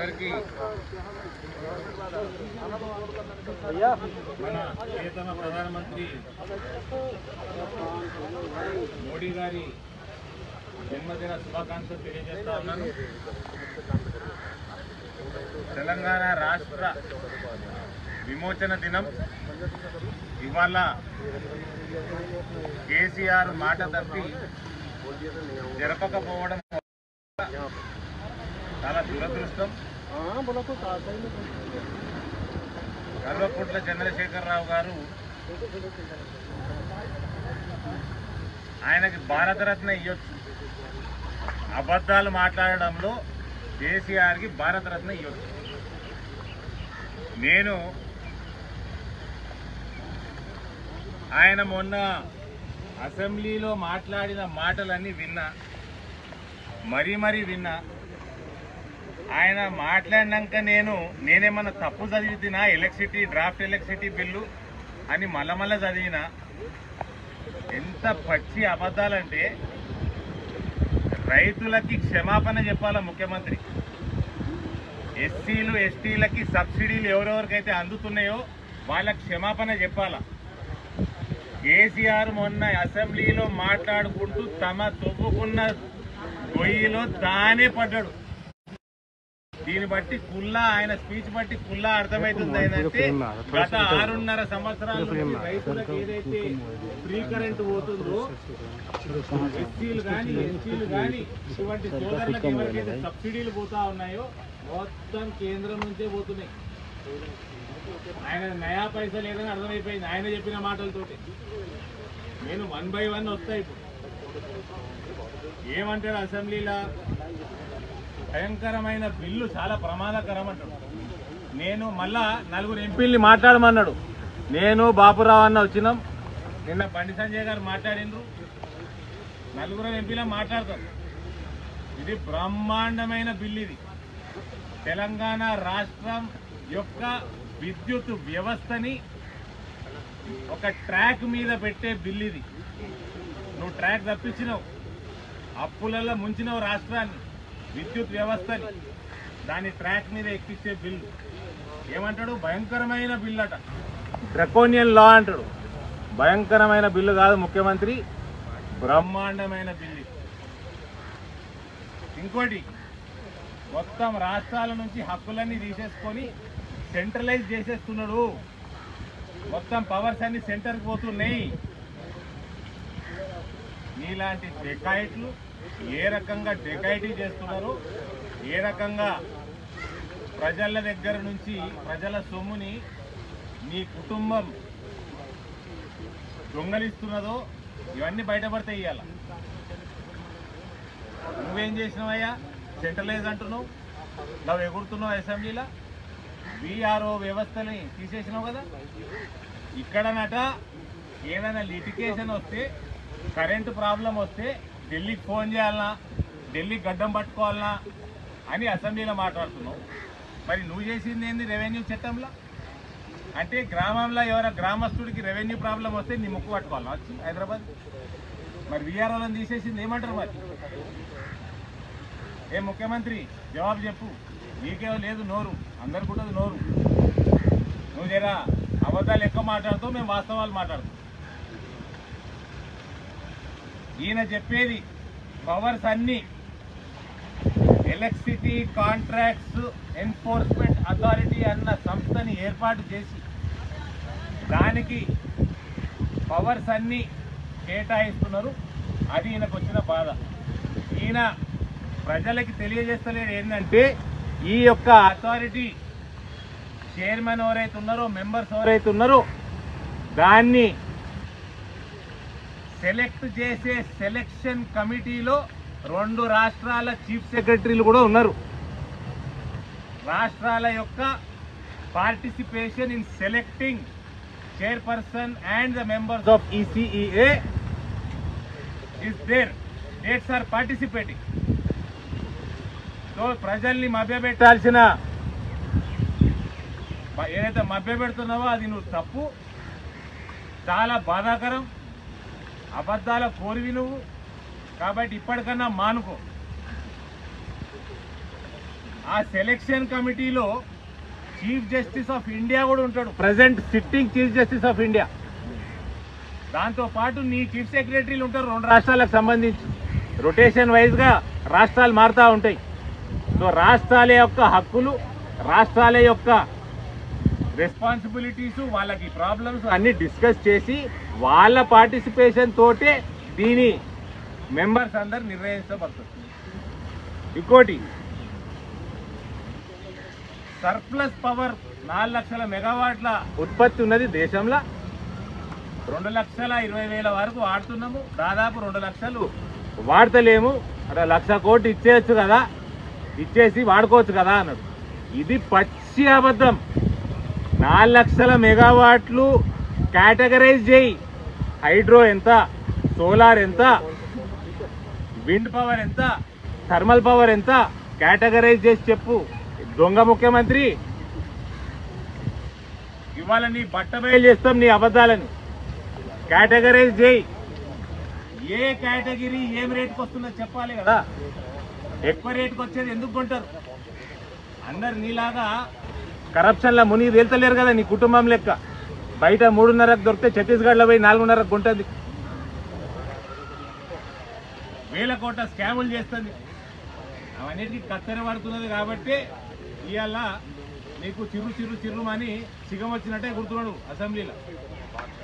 అందరికీ మన ప్రియతమ ప్రధానమంత్రి మోడీ గారి జన్మదిన శుభాకాంక్షలు తెలియజేస్తా ఉన్నాను తెలంగాణ రాష్ట్ర విమోచన దినం ఇవాళ కేసీఆర్ మాట తప్పి జరపకపోవడం చాలా దురదృష్టం కల్వకుంట్ల చంద్రశేఖరరావు గారు ఆయనకి భారతరత్న ఇవ్వచ్చు అబద్ధాలు మాట్లాడడంలో కేసీఆర్కి భారతరత్న ఇవ్వచ్చు నేను ఆయన మొన్న అసెంబ్లీలో మాట్లాడిన మాటలన్నీ విన్నా మరీ మరీ విన్నా ఆయన మాట్లాడినాక నేను నేనేమన్నా తప్పు చదివితినా ఎలక్ట్రిసిటీ డ్రాఫ్ట్ ఎలక్ట్రిసిటీ బిల్లు అని మళ్ళా మళ్ళా చదివినా ఎంత పచ్చి అబద్ధాలంటే రైతులకి క్షమాపణ చెప్పాల ముఖ్యమంత్రి ఎస్సీలు ఎస్టీలకి సబ్సిడీలు ఎవరెవరికైతే అందుతున్నాయో వాళ్ళకి క్షమాపణ చెప్పాలా కేసీఆర్ మొన్న అసెంబ్లీలో మాట్లాడుకుంటూ తమ తొవ్వుకున్న గొయ్యిలో తానే పడ్డాడు దీన్ని బట్టి కుల్లా ఆయన స్పీచ్ బట్టి కుల్లా అర్థమవుతుంది ఏంటంటే గత ఆరున్నర సంవత్సరాల నుంచి రైతులకు ఏదైతే ఫ్రీ కరెంట్ పోతుందో ఎస్సీలు కానీ ఎస్టీలు కానీ ఇటువంటి సోదరులకు ఎవరికైతే సబ్సిడీలు పోతా ఉన్నాయో మొత్తం కేంద్రం నుంచే పోతున్నాయి ఆయన నయా పైసా లేదని అర్థమైపోయింది ఆయన చెప్పిన మాటలతోటి నేను వన్ బై వన్ వస్తా ఇప్పుడు ఏమంటాడు అసెంబ్లీలో భయంకరమైన బిల్లు చాలా ప్రమాదకరం అంటాడు నేను మళ్ళా నలుగురు ఎంపీల్ని మాట్లాడమన్నాడు నేను బాపురావు అన్న వచ్చినాం నిన్న బండి సంజయ్ గారు మాట్లాడిండ్రు నలుగురు ఎంపీలో మాట్లాడతాం ఇది బ్రహ్మాండమైన బిల్లు ఇది తెలంగాణ రాష్ట్రం యొక్క విద్యుత్ వ్యవస్థని ఒక ట్రాక్ మీద పెట్టే బిల్లు ఇది నువ్వు ట్రాక్ తప్పించినావు అప్పులలో ముంచినావు రాష్ట్రాన్ని విద్యుత్ వ్యవస్థని దాని ట్రాక్ మీద ఎక్కించే బిల్లు ఏమంటాడు భయంకరమైన బిల్లు అట డ్రకోనియన్ లా అంటాడు భయంకరమైన బిల్లు కాదు ముఖ్యమంత్రి బ్రహ్మాండమైన బిల్లు ఇంకోటి మొత్తం రాష్ట్రాల నుంచి హక్కులన్నీ తీసేసుకొని సెంట్రలైజ్ చేసేస్తున్నాడు మొత్తం పవర్స్ అన్ని సెంటర్కి పోతున్నాయి నీలాంటి డెకాయిట్లు ఏ రకంగా డెకాయిటీ చేస్తున్నారు ఏ రకంగా ప్రజల దగ్గర నుంచి ప్రజల సొమ్ముని నీ కుటుంబం దొంగలిస్తున్నదో ఇవన్నీ బయటపడతాయి ఇవాళ నువ్వేం చేసినావయ్యా సెంట్రలైజ్ అంటున్నావు నువ్వు ఎగురుతున్నావు అసెంబ్లీలో విఆర్ఓ వ్యవస్థని తీసేసినావు కదా ఇక్కడనట ఏదైనా లిటికేషన్ వస్తే కరెంటు ప్రాబ్లం వస్తే ఢిల్లీకి ఫోన్ చేయాలనా ఢిల్లీకి గడ్డం పట్టుకోవాలనా అని అసెంబ్లీలో మాట్లాడుతున్నావు మరి నువ్వు చేసింది ఏంది రెవెన్యూ చట్టంలో అంటే గ్రామంలో ఎవరైనా గ్రామస్తుడికి రెవెన్యూ ప్రాబ్లం వస్తే నీ ముక్కు పట్టుకోవాలా వచ్చి హైదరాబాద్ మరి విఆర్ఓలను తీసేసింది ఏమంటారు మరి ఏ ముఖ్యమంత్రి జవాబు చెప్పు నీకేమో లేదు నోరు అందరికి ఉంటుంది నోరు నువ్వు జరా అబద్ధాలు ఎక్కువ మాట్లాడుతావు మేము వాస్తవాలు మాట్లాడుతాం ఈయన చెప్పేది పవర్స్ అన్ని ఎలక్ట్రిసిటీ కాంట్రాక్ట్స్ ఎన్ఫోర్స్మెంట్ అథారిటీ అన్న సంస్థని ఏర్పాటు చేసి దానికి పవర్స్ అన్ని కేటాయిస్తున్నారు అది ఈయనకు వచ్చిన బాధ ఈయన ప్రజలకి తెలియజేస్తలేడు ఏంటంటే ఈ యొక్క అథారిటీ చైర్మన్ ఎవరైతే ఉన్నారో మెంబర్స్ ఎవరైతే ఉన్నారో దాన్ని సెలెక్ట్ చేసే సెలెక్షన్ కమిటీలో రెండు రాష్ట్రాల చీఫ్ సెక్రటరీలు కూడా ఉన్నారు రాష్ట్రాల యొక్క participation in selecting chairperson and the members of ECEA is there dates are participating so ప్రజల్ని మభ్యపెట్టాల్సిన బ- ఏదైతే మభ్యపెడుతున్నావో అది నువ్వు తప్పు చాలా బాధాకరం అబద్ధాల కోరివి నువ్వు కాబట్టి ఇప్పటికన్నా మానుకో ఆ సెలెక్షన్ కమిటీలో చీఫ్ జస్టిస్ ఆఫ్ ఇండియా కూడా ఉంటాడు present sitting chief justice of India దాంతో పాటు నీ చీఫ్ సెక్రటరీలు ఉంటారు రెండు రాష్ట్రాలకు సంబంధించి రొటేషన్ వైజ్గా రాష్ట్రాలు మారుతూ ఉంటాయి సో రాష్ట్రాల యొక్క హక్కులు రాష్ట్రాల యొక్క రెస్పాన్సిబిలిటీస్ వాళ్ళకి ప్రాబ్లమ్స్ అన్ని డిస్కస్ చేసి వాళ్ళ పార్టిసిపేషన్ తోటే దీని మెంబర్స్ అందరు నిర్ణయించబడుతుంది ఇంకోటి సర్ప్లస్ పవర్ నాలుగు లక్షల మెగావాట్ల ఉత్పత్తి ఉన్నది దేశంలో రెండు లక్షల ఇరవై వేల వరకు వాడుతున్నాము దాదాపు రెండు లక్షలు వాడతలేము అంటే లక్ష కోటి ఇచ్చేయచ్చు కదా ఇచ్చేసి వాడుకోవచ్చు కదా అన్నాడు ఇది పచ్చి అబద్ధం నాలుగు లక్షల మెగావాట్లు కేటగరైజ్ చేయి హైడ్రో ఎంత సోలార్ ఎంత విండ్ పవర్ ఎంత థర్మల్ పవర్ ఎంత కేటగరైజ్ చేసి చెప్పు దొంగ ముఖ్యమంత్రి ఇవాళ నీ బట్ట బయలు చేస్తాం నీ అబద్ధాలను కేటగరైజ్ చేయి ఏ కేటగిరీ ఏం రేటుకి వస్తుందో చెప్పాలి కదా ఎక్కువ రేటుకి వచ్చేది ఎందుకు కొంటారు అందరు నీలాగా కరప్షన్లో మునిగి తేల్తలేరు కదా నీ కుటుంబం లెక్క బయట మూడున్నరకు దొరికితే ఛత్తీస్గఢ్లో పోయి నాలుగున్నరకు కొంటుంది వేల కోట్ల స్కాములు చేస్తుంది అవన్నిటికీ కత్తెర పడుతున్నది కాబట్టి ఇవాళ నీకు చిరు చిరు చిరుమని సిగం వచ్చినట్టే గుర్తున్నాడు అసెంబ్లీలో